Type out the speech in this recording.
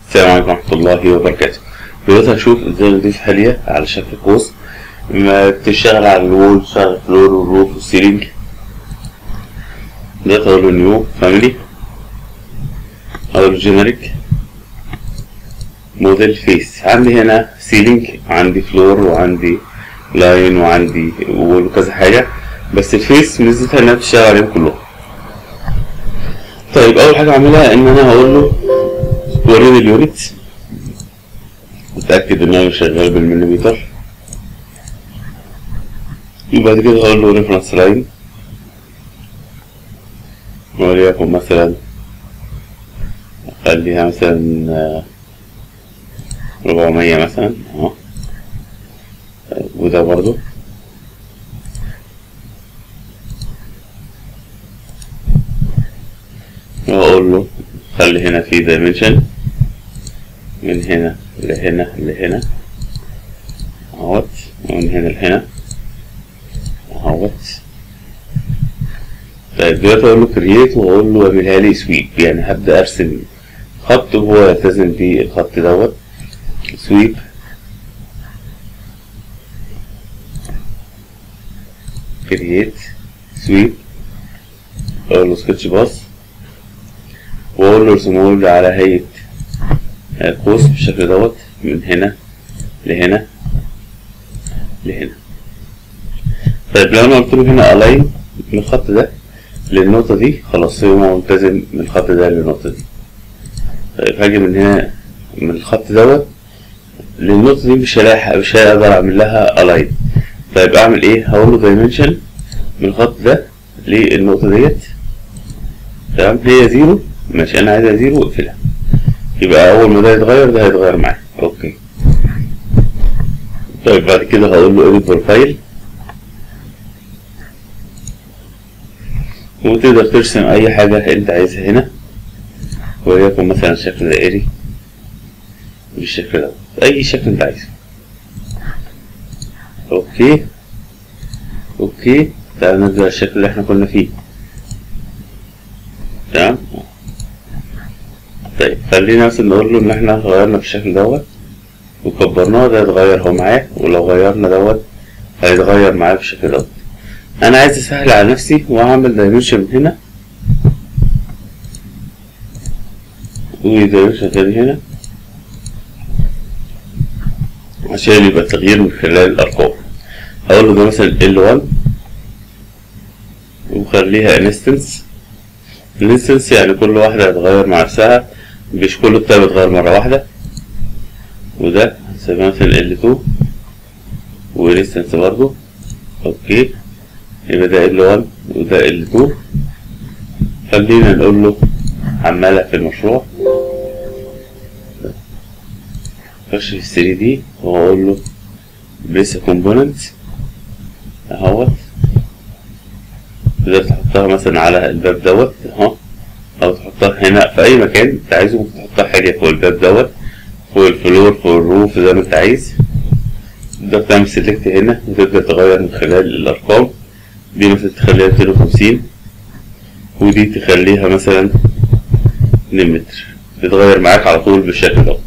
السلام عليكم ورحمة الله وبركاته دلوقتي هنشوف ازاي نضيف حلية على شكل قوس ما تشتغل على الوول تشتغل فلور والروف والسيلينج دلوقتي هقول له نيو فاميلي هقول له جينيريك موديل فيس عندي هنا سيلينج وعندي فلور وعندي لاين وعندي وول وكذا حاجة بس الفيس ميزتها انها بتشتغل عليهم كلهم طيب اول حاجة اعملها ان انا هقول له وريني اليونت اتاكد ان انا شغال بالمليمتر وبعد كده هقول له ريفرنس لاين وليكن مثلا خليها مثلا ربعمية مثلا اهو وده برضو واقول له خلي هنا في دايمنشن من هنا لهنا لهنا اهوت ومن هنا لهنا اهوت طيب دلوقتي اقول له كرييت واقول له اعملها لي سويب يعني هبدا ارسم خط وهو يلتزم بالخط دوت سويب كرييت سويب اقول له سكتش باص واقول له ارسمه لي على هيئة قوس بالشكل دوت من هنا لهنا لهنا طيب لو انا قلت له هنا الاين من الخط ده للنقطة دي خلاص هو ملتزم من الخط ده للنقطة دي طيب هاجي من هنا من الخط دوت للنقطة دي مش هلاقي مش هقدر اعمل لها الاين طيب اعمل ايه هقول له دايمنشن من الخط ده للنقطة ديت تمام هي زيرو ماشي انا عايزها زيرو اقفلها يبقى اول ما ده يتغير ده هيتغير معايا اوكي طيب بعد كده هقول له edit بروفايل وتقدر ترسم اي حاجة انت عايزها هنا وليكن مثلا شكل دائري بالشكل ده اي شكل انت عايزه اوكي اوكي تعال نرجع الشكل اللي احنا كنا فيه تمام طيب خلينا مثلا نقول له ان احنا غيرنا في الشكل دوت وكبرناه ده يتغير هو معاه ولو غيرنا دوت هيتغير معاه بالشكل دوت انا عايز اسهل على نفسي واعمل دايمنشن من هنا ودايمنشن تاني هنا عشان يبقى التغيير من خلال الارقام هقول له ده مثلا L1 وخليها انستنس الانستنس يعني كل واحدة هتغير مع نفسها مش كل بتاع بيتغير مرة واحدة وده هنسميها مثلا L2 وريستنس برضو اوكي يبقى ده L1 وده L2 خلينا نقول له عمالة في المشروع خش في 3 دي وهقول له بيس كومبوننت اهوت تقدر تحطها مثلا على الباب دوت اهو او تحطها هنا في اي مكان انت عايزه ممكن تحطها حاجة فوق الباب دوت فوق الفلور فوق الروف زي ما انت عايز تقدر تعمل سيلكت هنا وتقدر تغير من خلال الارقام دي مثلا تخليها ميتين وخمسين ودي تخليها مثلا اتنين متر تتغير معاك على طول بالشكل دوت